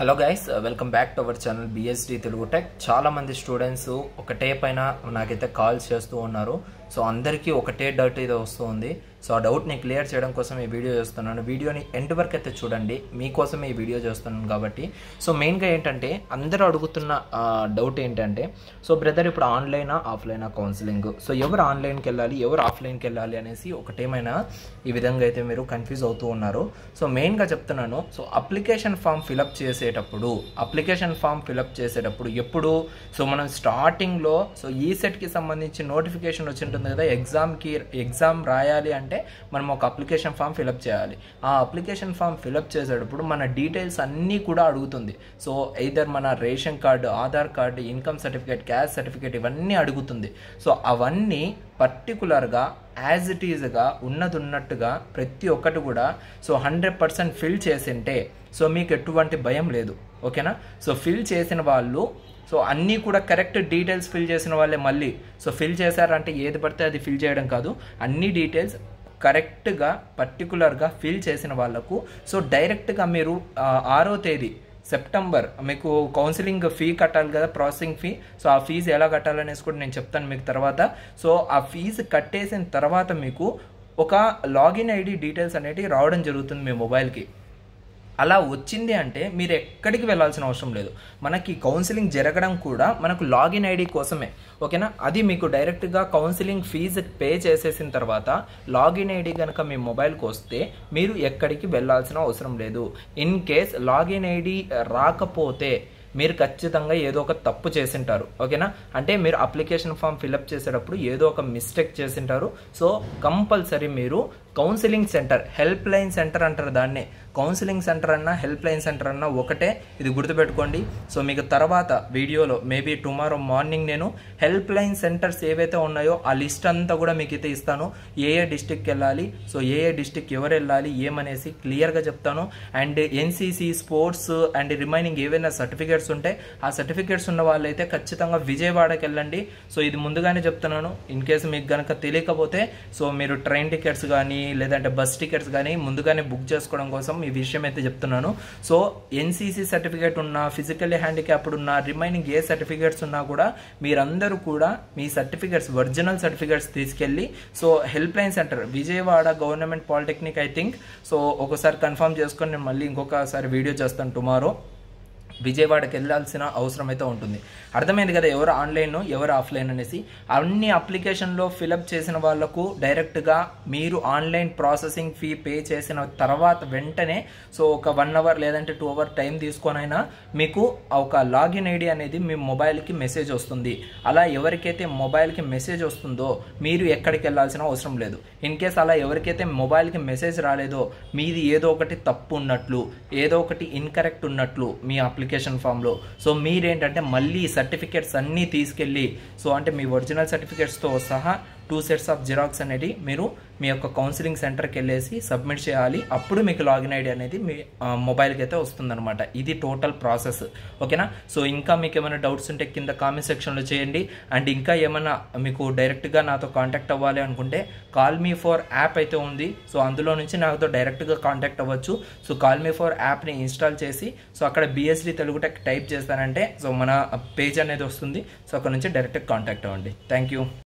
hello guys welcome back to our channel BSD Telugu tech చాలా మంది students ఒకటే పైన నాకైతే కాల్స్ చేస్తూ ఉన్నారు సో అందరికీ ఒకటే డౌట్ అయితే వస్తూ ఉంది సో ఆ డౌట్ని క్లియర్ చేయడం కోసం ఈ వీడియో చేస్తున్నాను వీడియోని ఎండ్ వరకు అయితే చూడండి మీకోసం ఈ వీడియో చేస్తున్నాను కాబట్టి సో మెయిన్గా ఏంటంటే అందరూ అడుగుతున్న డౌట్ ఏంటంటే సో బ్రదర్ ఇప్పుడు ఆన్లైనా ఆఫ్లైనా కౌన్సిలింగ్ సో ఎవరు ఆన్లైన్కి వెళ్ళాలి ఎవరు ఆఫ్లైన్కి వెళ్ళాలి అనేసి ఒకటేమైనా ఈ విధంగా అయితే మీరు కన్ఫ్యూజ్ అవుతూ ఉన్నారు సో మెయిన్గా చెప్తున్నాను సో అప్లికేషన్ ఫామ్ ఫిలప్ చేసేటప్పుడు అప్లికేషన్ ఫామ్ ఫిలప్ చేసేటప్పుడు ఎప్పుడు సో మనం స్టార్టింగ్లో సో ఈ సెట్కి సంబంధించి నోటిఫికేషన్ వచ్చి ఉంటుంది కదా ఎగ్జామ్కి ఎగ్జామ్ రాయాలి అంటే మనం ఒక అప్లికేషన్ ఫామ్ ఫిలప్ చేయాలి ఆ అప్లికేషన్ ఫామ్ ఫిలప్ చేసేటప్పుడు మన డీటెయిల్స్ అన్నీ కూడా అడుగుతుంది సో ఎయిదర్ మన ration card Aadhaar card income certificate caste certificate ఇవన్నీ అడుగుతుంది సో అవన్నీ పర్టికులర్గా యాజ్ ఇట్ ఈజ్గా ఉన్నది ఉన్నట్టుగా ప్రతి ఒక్కటి కూడా సో హండ్రెడ్ పర్సెంట్ ఫిల్ చేసింటే సో మీకు ఎటువంటి భయం లేదు ఓకేనా సో ఫిల్ చేసిన వాళ్ళు సో అన్నీ కూడా కరెక్ట్ డీటెయిల్స్ ఫిల్ చేసిన వాళ్ళే మళ్ళీ సో ఫిల్ చేశారంటే ఏది పడితే అది ఫిల్ చేయడం కాదు అన్ని డీటెయిల్స్ కరెక్ట్గా పర్టికులర్గా ఫిల్ చేసిన వాళ్ళకు సో డైరెక్ట్గా మీరు ఆ, ఆరో తేదీ సెప్టెంబర్ మీకు కౌన్సిలింగ్ ఫీ కట్టాలి కదా ప్రాసెసింగ్ ఫీ సో ఆ ఫీజు ఎలా కట్టాలనేసి కూడా నేను చెప్తాను మీకు తర్వాత సో ఆ ఫీజు కట్టేసిన తర్వాత మీకు ఒక లాగిన్ ఐడి డీటెయిల్స్ అనేవి రావడం జరుగుతుంది మీ మొబైల్కి అలా వచ్చింది అంటే మీరు ఎక్కడికి వెళ్ళాల్సిన అవసరం లేదు మనకి కౌన్సిలింగ్ జరగడం కూడా మనకు లాగిన్ ఐడి కోసమే ఓకేనా అది మీకు డైరెక్ట్గా కౌన్సిలింగ్ ఫీజు పే చేసేసిన తర్వాత లాగిన్ ఐడి కనుక మీ మొబైల్కి వస్తే మీరు ఎక్కడికి వెళ్ళాల్సిన అవసరం లేదు ఇన్ కేస్ లాగిన్ ఐడి రాకపోతే మీరు ఖచ్చితంగా ఏదో ఒక తప్పు చేసింటారు ఓకేనా అంటే మీరు అప్లికేషన్ ఫామ్ ఫిలప్ చేసేటప్పుడు ఏదో ఒక మిస్టేక్ చేసింటారు సో కంపల్సరీ మీరు counselling centre help line centre అంటారు దాన్నే కౌన్సిలింగ్ సెంటర్ అన్నా హెల్ప్ లైన్ సెంటర్ అన్నా ఒకటే ఇది గుర్తుపెట్టుకోండి సో మీకు తర్వాత వీడియోలో మేబీ టుమారో మార్నింగ్ నేను హెల్ప్ లైన్ సెంటర్స్ ఏవైతే ఉన్నాయో ఆ లిస్ట్ అంతా కూడా మీకు అయితే ఇస్తాను ఏ ఏ డిస్టిక్కి వెళ్ళాలి సో ఏ ఏ డిస్టిక్ ఎవరు వెళ్ళాలి ఏమనేసి క్లియర్గా చెప్తాను and NCC sports and remaining ఏవైనా సర్టిఫికేట్స్ ఉంటే ఆ సర్టిఫికేట్స్ ఉన్న వాళ్ళైతే ఖచ్చితంగా విజయవాడకి వెళ్ళండి సో ఇది ముందుగానే చెప్తున్నాను ఇన్ కేసు మీకు కనుక తెలియకపోతే సో మీరు ట్రైన్ టికెట్స్ కానీ లేదంటే బస్ టికెట్స్ కానీ ముందుగానే బుక్ చేసుకోవడం కోసం ఈ విషయం అయితే చెప్తున్నాను సో ఎన్సీసీ సర్టిఫికేట్ ఉన్న ఫిజికల్లీ హ్యాండిక్యాప్డ్ ఉన్న రిమైనింగ్ ఏ సర్టిఫికేట్స్ ఉన్నా కూడా మీరందరూ కూడా మీ సర్టిఫికేట్స్ ఒరిజినల్ సర్టిఫికేట్స్ తీసుకెళ్ళి so help line centre Vijayawada government polytechnic I think so ఒకసారి కన్ఫర్మ్ చేసుకొని నేను మళ్ళీ ఇంకొకసారి వీడియో చేస్తాను టుమారో విజయవాడకి వెళ్ళాల్సిన అవసరం అయితే ఉంటుంది అర్థమైంది కదా ఎవరు ఆన్లైన్ ఎవరు ఆఫ్లైన్ అనేసి అన్ని అప్లికేషన్లో ఫిలప్ చేసిన వాళ్ళకు డైరెక్ట్గా మీరు ఆన్లైన్ ప్రాసెసింగ్ ఫీ పే చేసిన తర్వాత వెంటనే సో ఒక వన్ అవర్ లేదంటే టూ అవర్ టైం తీసుకొనైనా మీకు ఒక లాగిన్ ఐడి అనేది మీ మొబైల్కి మెసేజ్ వస్తుంది అలా ఎవరికైతే మొబైల్కి మెసేజ్ వస్తుందో మీరు ఎక్కడికి వెళ్ళాల్సిన అవసరం లేదు ఇన్ కేస్ అలా ఎవరికైతే మొబైల్కి మెసేజ్ రాలేదో మీది ఏదో ఒకటి తప్పు ఉన్నట్లు ఏదో ఒకటి ఇన్కరెక్ట్ ఉన్నట్లు మీ అప్లికేషన్ ఫామ్లో సో మీరేంటంటే మళ్ళీ సర్టిఫికేట్స్ అన్నీ తీసుకెళ్ళి సో అంటే మీ ఒరిజినల్ సర్టిఫికేట్స్తో సహా టూ సెట్స్ ఆఫ్ జిరాక్స్ అనేది మీరు మీ యొక్క కౌన్సిలింగ్ సెంటర్కి వెళ్ళేసి సబ్మిట్ చేయాలి అప్పుడు మీకు లాగిన్ ఐడి అనేది మీ ఆ, మొబైల్కి అయితే వస్తుందన్నమాట ఇది టోటల్ ప్రాసెస్ ఓకేనా సో ఇంకా మీకు ఏమైనా డౌట్స్ ఉంటే కింద కామెంట్ సెక్షన్లో చేయండి అండ్ ఇంకా ఏమైనా మీకు డైరెక్ట్గా నాతో కాంటాక్ట్ అవ్వాలి అనుకుంటే కాల్ మీ ఫర్ యాప్ అయితే ఉంది సో అందులో నుంచి నాతో డైరెక్ట్గా కాంటాక్ట్ అవ్వచ్చు సో కాల్ మీ ఫర్ యాప్ని ఇన్స్టాల్ చేసి సో అక్కడ బిఎస్డి తెలుగు టెక్ టైప్ చేస్తానంటే సో మన పేజ్ అనేది వస్తుంది సో అక్కడ నుంచి డైరెక్ట్గా కాంటాక్ట్ అవ్వండి థ్యాంక్ యూ